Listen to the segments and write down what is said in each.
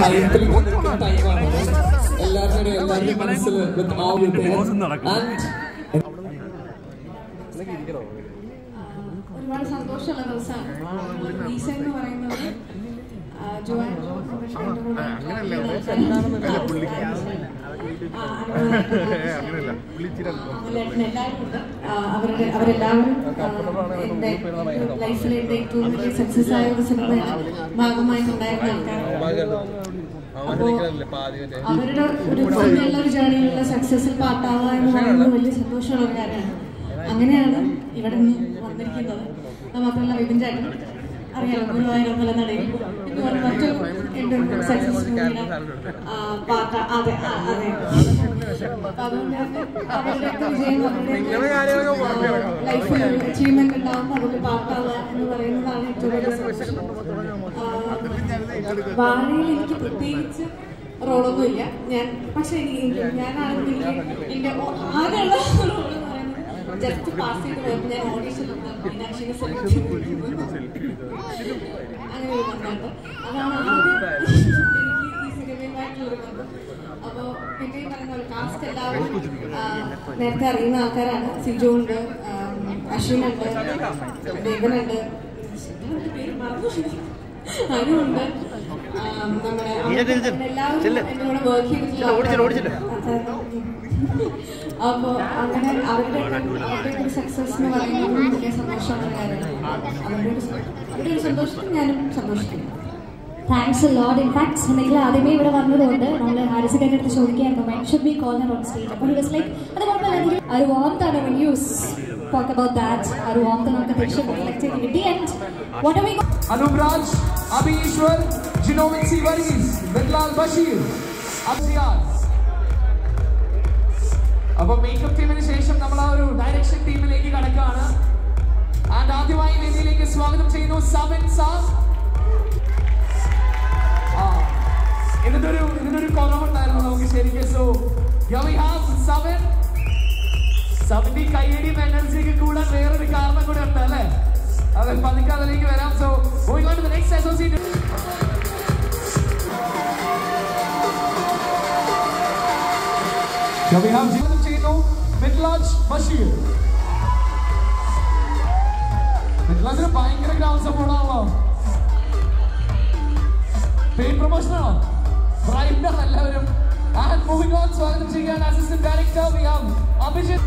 ഹൈപ്പിൽ കൊണ്ടിരിക്കുന്ന ടൈമാണ് എല്ലാവരുടെയും എല്ലാവരുടെയും മനസ്സിൽ with all you there. And ഒരുപാട് സന്തോഷമുള്ള ദിവസമാണ് റീസൺ എന്ന് പറയുന്നത് ആ, ജോയാൻ ജോ പ്രൊഫഷണൽ എൻ്റെ കൂടെ ആ, എല്ലാവരും എല്ലാവരും ഉണ്ട് ആ, അവരുടെ അവരെല്ലാവരും ആ, എൻ്റെ ലൈഫിലെ എൻ്റെ ഏറ്റവും വലിയ സക്സസ് ആയ ഒരു സിനിമയുടെ ഭാഗമായിട്ടുണ്ടായിരുന്ന ആൾക്കാരാണ് അപ്പോ അവരുടെ ഒരു സിനിമയുള്ള ഒരു ജേണിയിലുള്ള സക്സസിൽ പാട്ടാവുക എന്ന് പറയുന്നത് വലിയ സന്തോഷമുള്ള ഒരു കാര്യമാണ് അങ്ങനെയാണ് ഇവിടെ നിന്ന് വന്നിരിക്കുന്നത് അത് മാത്രമല്ല വിപിൻ ചേട്ടൻ അറിയാലോ ഗുരുവായൂർ നല്ല നടയിൽ പിന്നെ ഒരു മറ്റൊരു എൻ്റെ ഒരു സക്സസ് മൂവിയുടെ പാട്ട് അതെ ആ, അതെ അപ്പൊ അതുകൊണ്ട് തന്നെ അവരുടെയൊക്കെ വിജയം അവരുടെ ലൈഫിൽ ഒരു അച്ചീവ്മെന്റ് ഉണ്ടാകുമ്പോൾ അതൊരു പാട്ടാവുക എന്ന് പറയുന്നതാണ് ഏറ്റവും വലിയ സന്തോഷം ആ, വാഴയിൽ എനിക്ക് പ്രത്യേകിച്ച് റോളൊന്നുമില്ല ഞാൻ പക്ഷെ എനിക്ക് ഞാനാണെങ്കിൽ എനിക്ക് എന്റെ ഓ- ആകെയുള്ള റോൾ എന്ന് പറയുന്നത് ജസ്റ്റ് പാസ് ചെയ്ത് പോയപ്പോൾ ഞാൻ ഓഡീഷൻ മീനാക്ഷിനെ സെലക്ട് അങ്ങനെ ഒരു ബന്ധമുണ്ട് അതാണ് ആദ്യം എനിക്ക് ഈ സിനിമയുമായിട്ടുള്ളൊരു ബന്ധം അപ്പോൾ പിന്നെ ഈ പറയുന്ന പോലെ കാസ്റ്റ് എല്ലാവരും ആ, നേരത്തെ അറിയുന്ന ആൾക്കാരാണ് സിജു ഉണ്ട് അശ്വിനുണ്ട് ദേവനുണ്ട് പേര് മറന്നു അനുണ്ട് ആ, നമ്മുടെ എല്ലാവരും എൻ്റെ കൂടെ വർക്ക് ചെയ്തിട്ടുള്ള അപ്പോ അങ്ങനെ അവരുടെ അവരുടെ ഒരു സക്സസ് എന്ന് പറയുന്നത് വലിയ സന്തോഷമുള്ള കാര്യമാണ് അവരുടെ ഒരു അവരുടെ ഒരു സന്തോഷത്തിൽ ഞാനും സന്തോഷിക്കുന്നു താങ്ക്സ് ലോഡ് ഇൻഫാക്ട് നിങ്ങൾ ആദ്യമേ ഇവിടെ വന്നതുകൊണ്ട് നമ്മൾ ഹാരിസിന്റെ അടുത്ത് ചോദിക്കായിരുന്നു when should be call on stage അപ്പോൾ വാസ് ലൈക്ക് അത് കുഴപ്പമില്ല ആ ഒരു വാർമത്ത് ആണ് when use talk about that ആ ഒരു വാർമത്ത് നമുക്ക് അത്യാവശ്യം റിഫ്ലക്ട് ചെയ്ത് കിട്ടി and what are we Anup Raj, Abhi Ishwar, Genomic C. Varghese, Bitlal Bashir, Abziaz. അപ്പൊ മേക്കപ്പ് ടീമിന് ശേഷം നമ്മൾ ആ ഒരു ഡയറക്ഷൻ ടീമിലേക്ക് കടക്കാണ് ആൻഡ് ആദ്യമായി വേദിയിലേക്ക് സ്വാഗതം ചെയ്യുന്നു സബിൻ സാബ് ആ ഇതിനൊരു ഇതിനൊരു കുറവുണ്ടായിരുന്നു നമുക്ക് ശരിക്കും സോ വി ഹാവ് സബിൻ സബിന്റെ ഈ കയ്യടിയും എനർജിയൊക്കെ കൂടാൻ വേറൊരു കാരണം കൂടെ ഉണ്ട് അല്ലേ അതെ പതുക്കെ അതിലേക്ക് വരാം so going on to the next associate Shall we have ജീവിതം ചെയ്യുന്നു മിത്ലാജ് ബഷീർ മിത്ലാജിന് ഭയങ്കര ഗ്രൗണ്ട് സപ്പോർട്ട് ആണല്ലോ പെയിൻ പ്രൊമോഷൻ ആണോ ബ്രൈറ്റ് ആണ് എല്ലാവരും ആൻഡ് മൂവിംഗ് ഓൺ സ്വാഗതം ചെയ്യാൻ assistant director we have Abhijith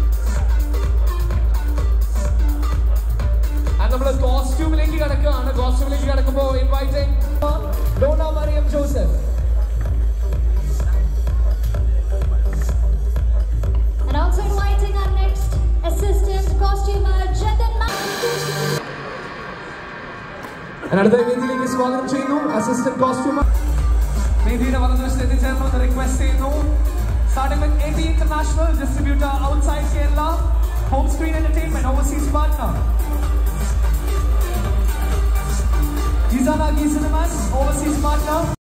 and നമ്മൾ കോസ്റ്റ്യൂമിലേക്ക് കിടക്കുകയാണ് കോസ്റ്റ്യൂമിലേക്ക് കിടക്കുമ്പോൾ inviting Dona Mariyam Joseph And also inviting our next assistant costumer, Jatin അടുത്ത വേദിയിലേക്ക് സ്വാഗതം ചെയ്യുന്നു അസിസ്റ്റന്റ് കോസ്റ്റ്യൂമർ വേദിയുടെ വലതുവശത്ത് എത്തിച്ചേർന്നു റിക്വസ്റ്റ് ചെയ്യുന്നു starting with A T international distributor outside Kerala home screen entertainment overseas partner